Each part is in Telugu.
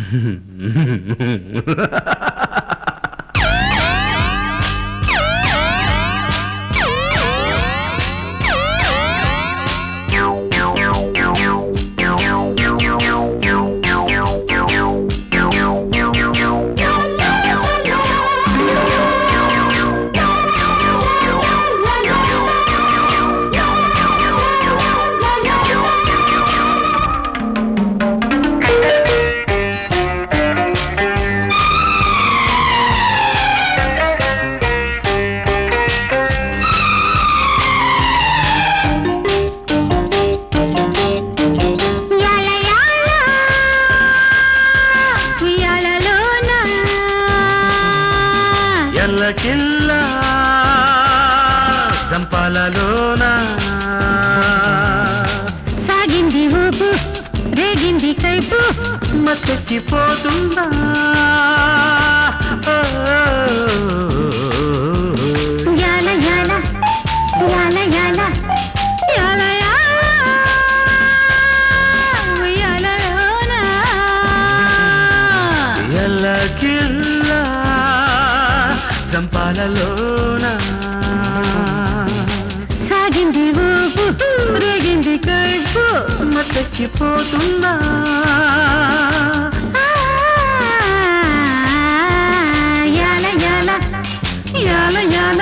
యాల యాల ఉయ్యాలలోన ఎల్లకిల్ల జంపాలలోన సాగింది ఊపు రేగింది కైపు మత్తెక్కిపోతుందా ఓ, యాల యాల యాల యాల యాల యాల ఉయ్యాలలోన ఎల్లకిల్ల జంపాలలోన సాగింది ఊపు రేగింది కైపు మత్తెక్కిపోతుందా ఆ, యాల యాల యాల యాల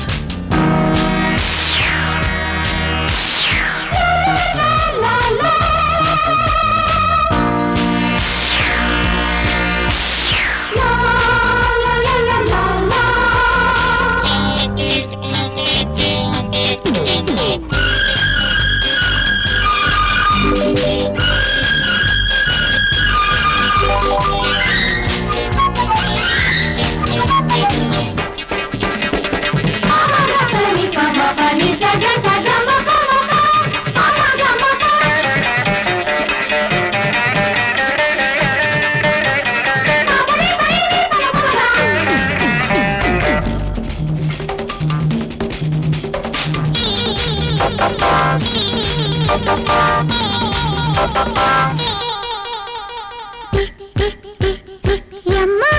యమ్మా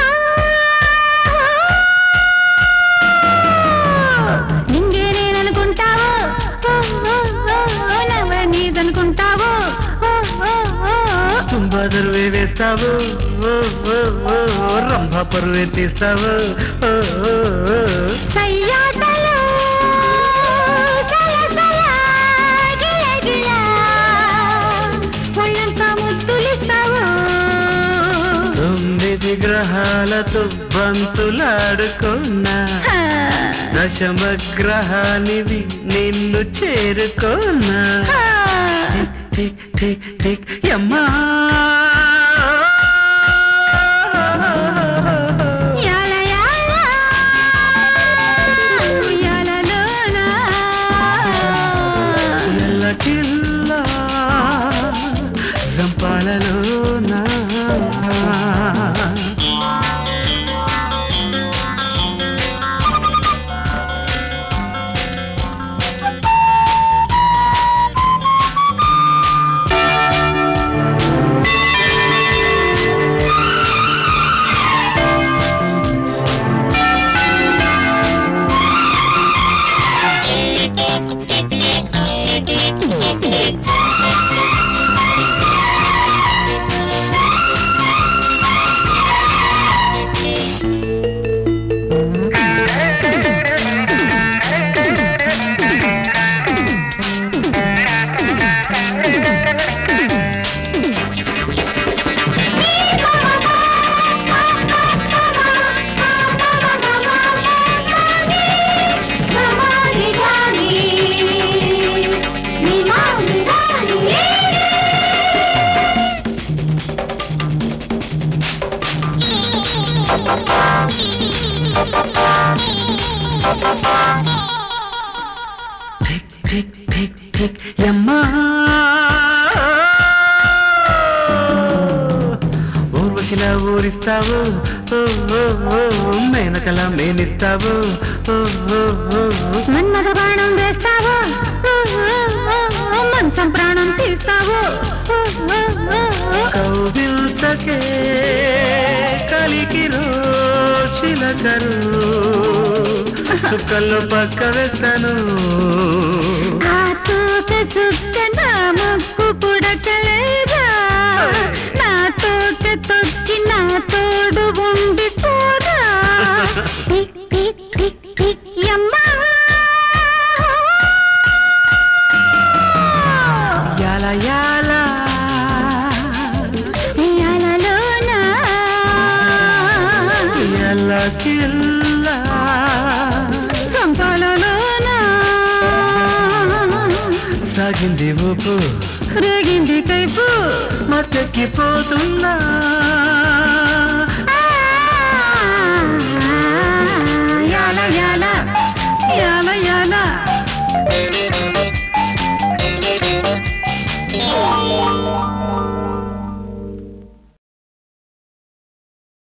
నింగే నేననుకుంటావు ఓ, ఓ, ఓ, ఓ, నవ్వ నీదనుకుంటావు ఓ, ఓ, ఓ, ఓ. తుంబా దరువే వేస్తావు ఓ, ఓ, ఓ, రంభ పరువే తీస్తావు ఓ, ఓ, ఓ. సయ్యాటలు సలసల గిలగిల ఒళ్ళంతా ముద్దులిస్తావు తొమ్మిది గ్రహాలతో బంతులాడుకున్నా హా, దశమ గ్రహానివి నిన్ను చేరుకోనా హా. టిక్ టిక్ టిక్ యమ్మా యాల యాల ఉయ్యాలలోన. ఎల్లకిల్లా జంపాలలోనా టిక్ టిక్ టిక్ టిక్ యమ్మా ఊర్వశిలా ఊరిస్తావు ఓ, ఓ, ఓ, మేనకలా మేనిస్తావు ఓ, ఓ, ఓ, మన్మథ బాణం వేస్తావు ఓ, ఓ, ఓ, ఓ, మంచం ప్రాణం తీస్తావు ఓ, ఓ, ఓ, ఓ. కౌగిల్చకే చక్కరు చుక్కల్లో పక్క వేస్తాను ఆ తోక చుక్క నా ముక్కు పుడకలేదా నా తోక తొక్కి నా తోడు ఉండి పోదా టిక్ టిక్ టిక్ టిక్ యమ్మా యాల యాల ఉయ్యాలలోనా ఎల్ల కిల్ల సంపాలలోనా సాగింది ఊపు రేగింది కైపు మత్తెక్కిపోతున్నా